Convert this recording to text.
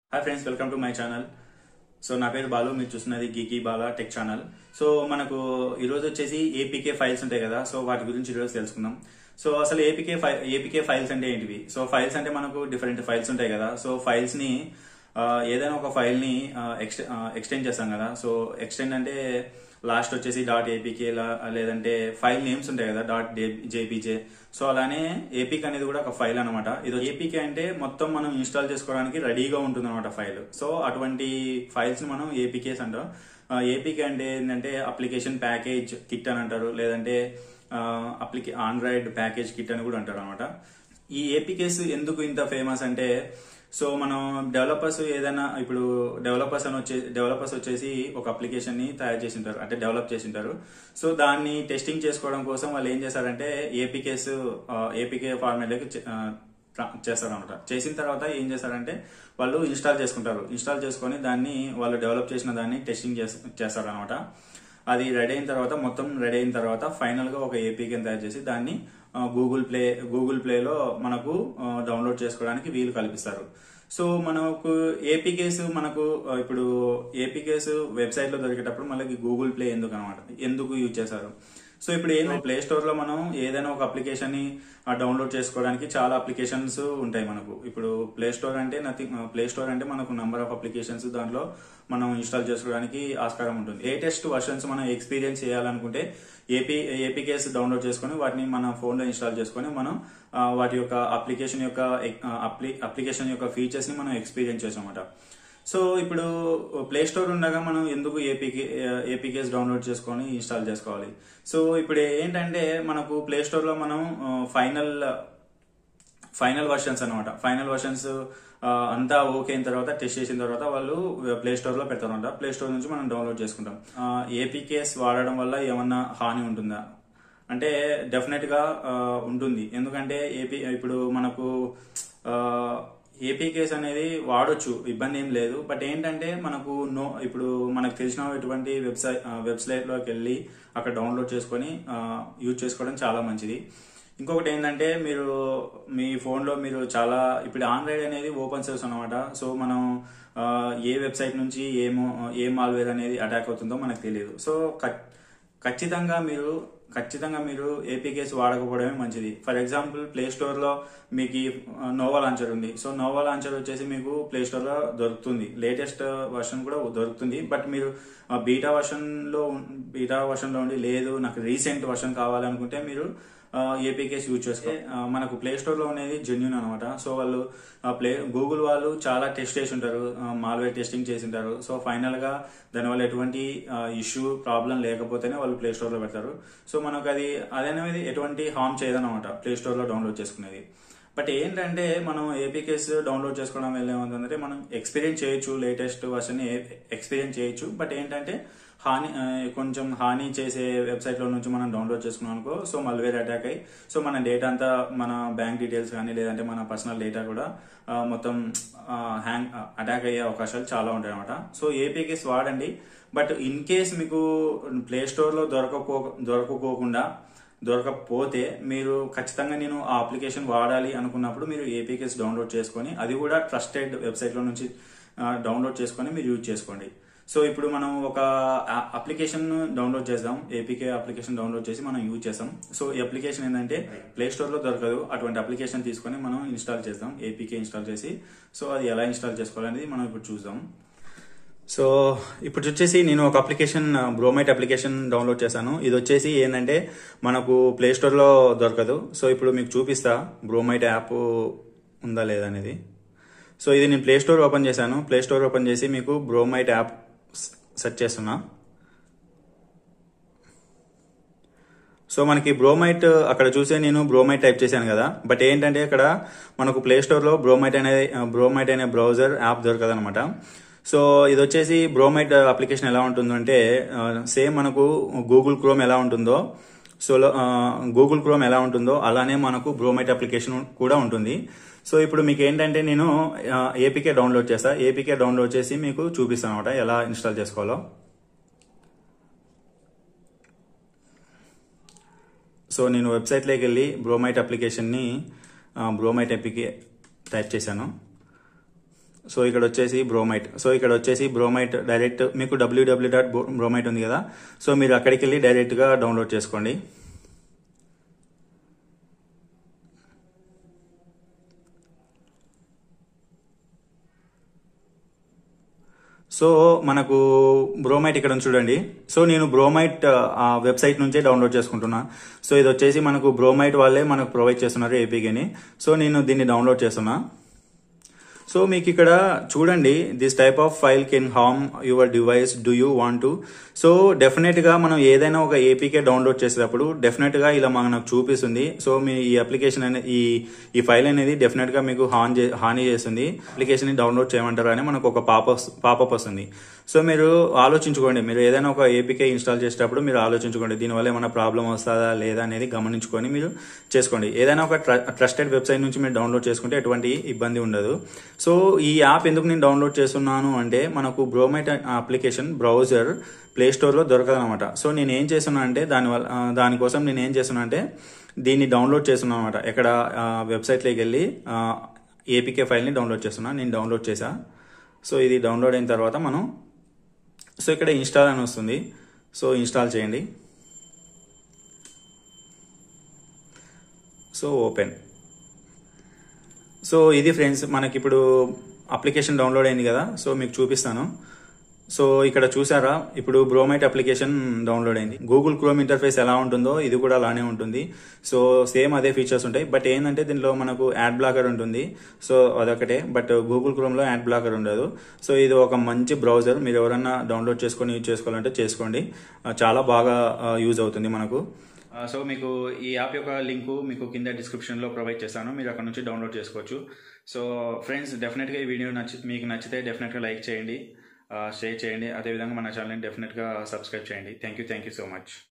hi friends welcome to my channel so నా పేరు బాలు మీరు చూస్తున్నది geeky Bala tech channel so మనకు ఈరోజు వచ్చేసి ఏపీకే ఫైల్స్ ఉంటాయి కదా సో వాటి గురించి ఈరోజు తెలుసుకుందాం సో అసలు ఏపీకే ఫైల్ ఏపీకే ఫైల్స్ అంటే ఏంటివి సో ఫైల్స్ అంటే మనకు డిఫరెంట్ ఫైల్స్ ఉంటాయి కదా సో ఫైల్స్ ని ఆ, ఏదైనా ఒక ఫైల్ ని ఎక్స్టెండ్ చేస్తాం కదా సో ఎక్స్టెండ్ అంటే లాస్ట్ వచ్చేసి డాట్ ఏపీకే లేదంటే ఫైల్ నేమ్స్ ఉంటాయి కదా డాట్ జేపీజే సో అలానే ఏపీక్ అనేది కూడా ఒక ఫైల్ అనమాట ఇది ఏపీకే అంటే మొత్తం మనం ఇన్స్టాల్ చేసుకోవడానికి రెడీగా ఉంటుంది అనమాట ఫైల్ సో అటువంటి ఫైల్స్ ని మనం ఏపీకేస్ అంటాం ఏపీకే అంటే ఏంటంటే అప్లికేషన్ ప్యాకేజ్ కిట్ అని అంటారు లేదంటే అప్లికే ఆండ్రాయిడ్ ప్యాకేజ్ కిట్ అని కూడా అంటారు అనమాట ఈ ఏపీకేస్ ఎందుకు ఇంత ఫేమస్ అంటే సో మనం డెవలపర్స్ ఏదైనా ఇప్పుడు డెవలపర్స్ అని వచ్చే డెవలపర్స్ వచ్చేసి ఒక అప్లికేషన్ ని తయారు చేసి ఉంటారు అంటే డెవలప్ చేసి ఉంటారు సో దాన్ని టెస్టింగ్ చేసుకోవడం కోసం వాళ్ళు ఏం చేశారంటే ఏపీకేస్ ఏపీకే ఫార్మాట్ లోకి చేస్తారనమాట చేసిన తర్వాత ఏం చేస్తారంటే వాళ్ళు ఇన్స్టాల్ చేసుకుంటారు ఇన్స్టాల్ చేసుకొని దాన్ని వాళ్ళు డెవలప్ చేసిన దాన్ని టెస్టింగ్ చేస్తారనమాట అది రెడీ అయిన తర్వాత మొత్తం రెడీ అయిన తర్వాత ఫైనల్ గా ఒక ఏపీకి తయారు చేసి దాన్ని గూగుల్ ప్లే గూగుల్ ప్లేలో మనకు డౌన్లోడ్ చేసుకోవడానికి వీలు కల్పిస్తారు సో మనకు ఏపీకేస్ మనకు ఆ, ఇప్పుడు ఏపీకేస్ వెబ్సైట్ లో దొరికేటప్పుడు మనకి గూగుల్ ప్లే ఎందుకు అనమాట ఎందుకు యూజ్ చేశారు సో ఇప్పుడు ఏంటంటే ప్లే స్టోర్ లో మనం ఏదైనా ఒక అప్లికేషన్ ని డౌన్లోడ్ చేసుకోవడానికి చాలా అప్లికేషన్స్ ఉంటాయి మనకు ఇప్పుడు ప్లే స్టోర్ అంటే నథింగ్ ప్లే స్టోర్ అంటే మనకు నంబర్ ఆఫ్ అప్లికేషన్స్ దాంట్లో మనం ఇన్స్టాల్ చేసుకోవడానికి ఆస్కారం ఉంటుంది లేటెస్ట్ వర్షన్స్ మనం ఎక్స్పీరియన్స్ చేయాలనుకుంటే ఏపీ ఏపీకేస్ డౌన్లోడ్ చేసుకొని వాటిని మన ఫోన్ లో ఇన్స్టాల్ చేసుకొని మనం ఆ, వాటి యొక్క అప్లికేషన్ యొక్క అప్లికేషన్ యొక్క ఫీచర్స్ ని మనం ఎక్స్పీరియన్స్ చేసామన్నమాట సో ఇప్పుడు ప్లే స్టోర్ ఉండగా మనం ఎందుకు ఏపీకే ఏపీకేస్ డౌన్లోడ్ చేసుకొని ఇన్స్టాల్ చేసుకోవాలి సో ఇప్పుడు ఏంటంటే మనకు ప్లే స్టోర్ లో మనం ఫైనల్ ఫైనల్ వర్షన్స్ అనమాట ఫైనల్ వర్షన్స్ అంతా ఓకే అయిన తర్వాత టెస్ట్ చేసిన తర్వాత వాళ్ళు ప్లే స్టోర్ లో పెడతారన్నమాట ప్లే స్టోర్ నుంచి మనం డౌన్లోడ్ చేసుకుంటాం ఏపీకేస్ వాడడం వల్ల ఏమన్నా హాని ఉంటుందా అంటే డెఫినెట్ గా ఆ, ఉంటుంది ఎందుకంటే ఏపీ ఇప్పుడు మనకు ఏపీకేస్ అనేది వాడొచ్చు ఇబ్బంది ఏం లేదు బట్ ఏంటంటే మనకు నో ఇప్పుడు మనకు తెలిసిన ఎటువంటి వెబ్సైట్ వెబ్సైట్ లోకి వెళ్ళి అక్కడ డౌన్లోడ్ చేసుకొని యూజ్ చేసుకోవడం చాలా మంచిది ఇంకొకటి ఏంటంటే మీరు మీ ఫోన్ లో మీరు చాలా ఇప్పుడు ఆండ్రాయిడ్ అనేది ఓపెన్ సోర్స్ అనమాట సో మనం ఆ, ఏ వెబ్సైట్ నుంచి ఏమో ఏ మాల్వేర్ అనేది అటాక్ అవుతుందో మనకు తెలియదు సో ఖ- ఖచ్చితంగా మీరు ఖచ్చితంగా మీరు ఏపీకేస్ వాడకపోవడమే మంచిది ఫర్ ఎగ్జాంపుల్ ప్లే స్టోర్ లో మీకు ఈ నోవా లాంచర్ ఉంది సో నోవా లాంచర్ వచ్చేసి మీకు ప్లే స్టోర్ లో దొరుకుతుంది లేటెస్ట్ వర్షన్ కూడా దొరుకుతుంది బట్ మీరు బీటా వర్షన్ లో బీటా వర్షన్ లో ఉండి లేదు నాకు రీసెంట్ వర్షన్ కావాలనుకుంటే మీరు ఏపీకేస్ యూజ్ చేసుకో ఆ, మనకు ప్లే స్టోర్ లో అనేది జెన్యున్ అనమాట సో వాళ్ళు ఆ, ప్లే గూగుల్ వాళ్ళు చాలా టెస్ట్ చేసి ఉంటారు మాల్వేర్ టెస్టింగ్ చేసి ఉంటారు సో ఫైనల్ గా దానివల్ల ఎటువంటి ఇష్యూ ప్రాబ్లం లేకపోతేనే వాళ్ళు ప్లే స్టోర్ లో పెడతారు సో మనకు అది అదనేది ఎటువంటి హార్మ్ చేయదన్నమాట ప్లే స్టోర్ లో డౌన్లోడ్ చేసుకునేది బట్ ఏంటంటే మనం ఏపీకేస్ డౌన్లోడ్ చేసుకోవడం వల్ల ఏమవుతుందంటే మనం ఎక్స్పీరియన్స్ చేయొచ్చు లేటెస్ట్ వర్షన్ ఎక్స్పీరియన్స్ చేయొచ్చు బట్ ఏంటంటే హాని ఆ, కొంచెం హాని చేసే వెబ్సైట్ లో నుంచి మనం డౌన్లోడ్ చేసుకున్నాం అనుకో సో మల్వేర్ అటాక్ అయ్యి సో మన డేటా అంతా మన బ్యాంక్ డీటెయిల్స్ కానీ లేదంటే మన పర్సనల్ డేటా కూడా ఆ, మొత్తం హ్యాంగ్ అటాక్ అయ్యే అవకాశాలు చాలా ఉంటాయి అనమాట సో ఏపీకేస్ వాడండి బట్ ఇన్ కేస్ మీకు ప్లే స్టోర్ లో దొరకకో దొరకకోకుండా దొరకకపోతే మీరు ఖచ్చితంగా నేను ఆ అప్లికేషన్ వాడాలి అనుకున్నప్పుడు మీరు ఏపీకేస్ డౌన్లోడ్ చేసుకొని అది కూడా ట్రస్టెడ్ వెబ్సైట్ లో నుంచి ఆ, డౌన్లోడ్ చేసుకొని మీరు యూజ్ చేసుకోండి సో ఇప్పుడు మనం ఒక ఆ- అప్లికేషన్ డౌన్లోడ్ చేద్దాం ఏపీకే అప్లికేషన్ డౌన్లోడ్ చేసి మనం యూజ్ చేస్తాం సో ఈ అప్లికేషన్ ఏంటంటే ప్లే స్టోర్ లో దొరకదు అటువంటి అప్లికేషన్ తీసుకొని మనం ఇన్స్టాల్ చేద్దాం ఏపీకే ఇన్స్టాల్ చేసి సో అది ఎలా ఇన్స్టాల్ చేసుకోవాలనేది మనం ఇప్పుడు చూద్దాం సో ఇప్పుడు వచ్చేసి నేను ఒక అప్లికేషన్ బ్రోమైట్ అప్లికేషన్ డౌన్లోడ్ చేశాను ఇది వచ్చేసి ఏంటంటే మనకు ప్లే స్టోర్ లో దొరకదు సో ఇప్పుడు మీకు చూపిస్తా బ్రోమైట్ యాప్ ఉందా లేదా అనేది సో ఇది నేను ప్లే స్టోర్ ఓపెన్ చేశాను ప్లే స్టోర్ ఓపెన్ చేసి మీకు బ్రోమైట్ యాప్ సెర్చ్ చేస్తున్నా సో మనకి బ్రోమైట్ అక్కడ చూసే నేను బ్రోమైట్ టైప్ చేశాను కదా బట్ ఏంటంటే ఇక్కడ మనకు ప్లే స్టోర్ లో బ్రోమైట్ అనే బ్రోమైట్ అనే బ్రౌజర్ యాప్ దొరకదు అనమాట సో ఇది వచ్చేసి బ్రోమైట్ అప్లికేషన్ ఎలా ఉంటుందంటే సేమ్ మనకు గూగుల్ క్రోమ్ ఎలా ఉంటుందో సో గూగుల్ క్రోమ్ ఎలా ఉంటుందో అలానే మనకు బ్రోమైట్ అప్లికేషన్ కూడా ఉంటుంది సో ఇప్పుడు మీకు ఏంటంటే నేను ఏపీకే డౌన్లోడ్ చేస్తా ఏపీకే డౌన్లోడ్ చేసి మీకు చూపిస్తాను అనమాట ఎలా ఇన్స్టాల్ చేసుకోవాలో సో నేను వెబ్సైట్లోకి వెళ్ళి బ్రోమైట్ అప్లికేషన్ని బ్రోమైట్ ఎపికే టైప్ చేశాను సో ఇక్కడ వచ్చేసి బ్రోమైట్ సో ఇక్కడ వచ్చేసి బ్రోమైట్ డైరెక్ట్ మీకు డబ్ల్యూడబ్ల్యూ డాట్ బ్రోమైట్ ఉంది కదా సో మీరు అక్కడికి వెళ్ళి డైరెక్ట్గా డౌన్లోడ్ చేసుకోండి సో మనకు బ్రోమైట్ ఇక్కడ ఉంది చూడండి సో నేను బ్రోమైట్ ఆ వెబ్సైట్ నుంచే డౌన్లోడ్ చేసుకుంటున్నా సో ఇది వచ్చేసి మనకు బ్రోమైట్ వాళ్ళే మనకు ప్రొవైడ్ చేస్తున్నారు ఏపీకేని సో నేను దీన్ని డౌన్లోడ్ చేస్తున్నా సో మీకు ఇక్కడ చూడండి this type of file can harm your device do you want to so definite గా మనం ఏదైనా ఒక ఏపీకే డౌన్లోడ్ చేసేటప్పుడు డెఫినెట్ గా ఇలా మనకు చూపిస్తుంది సో మీ ఈ అప్లికేషన్ అనేది ఈ ఈ ఫైల్ అనేది డెఫినెట్ గా మీకు హాన్ చే- హాని చేస్తుంది అప్లికేషన్ ని డౌన్లోడ్ చేయమంటారు అని మనకు ఒక పాపప్ పాపప్ వస్తుంది సో మీరు ఆలోచించుకోండి మీరు ఏదైనా ఒక ఏపీకే ఇన్స్టాల్ చేసేటప్పుడు మీరు ఆలోచించుకోండి దీనివల్ల ఏమైనా ప్రాబ్లం వస్తుందా లేదా అనేది గమనించుకొని మీరు చేసుకోండి ఏదైనా ఒక ట్రస్టెడ్ వెబ్సైట్ నుంచి మీరు డౌన్లోడ్ చేసుకుంటే ఎటువంటి ఇబ్బంది ఉండదు సో ఈ యాప్ ఎందుకు నేను డౌన్లోడ్ చేస్తున్నాను అంటే మనకు బ్రోమైట్ అప్లికేషన్ బ్రౌజర్ ప్లే స్టోర్లో దొరకదనమాట సో నేను ఏం చేస్తున్నా అంటే దానివల్ల ఆ, దానికోసం నేను ఏం చేస్తున్నా అంటే దీన్ని డౌన్లోడ్ చేస్తున్నాను అనమాట ఎక్కడ ఆ, వెబ్సైట్లోకి వెళ్ళి ఏపీకే ఫైల్ని డౌన్లోడ్ చేస్తున్నా నేను డౌన్లోడ్ చేశా సో ఇది డౌన్లోడ్ అయిన తర్వాత మనం సో ఇక్కడ ఇన్స్టాల్ అని వస్తుంది సో ఇన్స్టాల్ చేయండి సో ఓపెన్ సో ఇది ఫ్రెండ్స్ మనకి ఇప్పుడు అప్లికేషన్ డౌన్లోడ్ అయింది కదా సో మీకు చూపిస్తాను సో ఇక్కడ చూసారా ఇప్పుడు బ్రోమైట్ అప్లికేషన్ డౌన్లోడ్ అయింది గూగుల్ క్రోమ్ ఇంటర్ఫేస్ ఎలా ఉంటుందో ఇది కూడా అలానే ఉంటుంది సో సేమ్ అదే ఫీచర్స్ ఉంటాయి బట్ ఏంటంటే దీనిలో మనకు యాడ్ బ్లాకర్ ఉంటుంది సో అదొకటే బట్ గూగుల్ క్రోమ్లో యాడ్ బ్లాకర్ ఉండదు సో ఇది ఒక మంచి బ్రౌజర్ మీరు ఎవరన్నా డౌన్లోడ్ చేసుకొని యూజ్ చేసుకోవాలంటే చేసుకోండి ఆ, చాలా బాగా యూజ్ అవుతుంది మనకు ఆ, సో మీకు ఈ యాప్ యొక్క లింకు మీకు కింద డిస్క్రిప్షన్లో ప్రొవైడ్ చేస్తాను మీరు అక్కడ నుంచి డౌన్లోడ్ చేసుకోవచ్చు సో ఫ్రెండ్స్ డెఫినెట్గా ఈ వీడియో నచ్చి మీకు నచ్చితే డెఫినెట్గా లైక్ చేయండి షేర్ చేయండి అదేవిధంగా మన ఛానల్ని డెఫినెట్గా సబ్స్క్రైబ్ చేయండి thank you thank you so much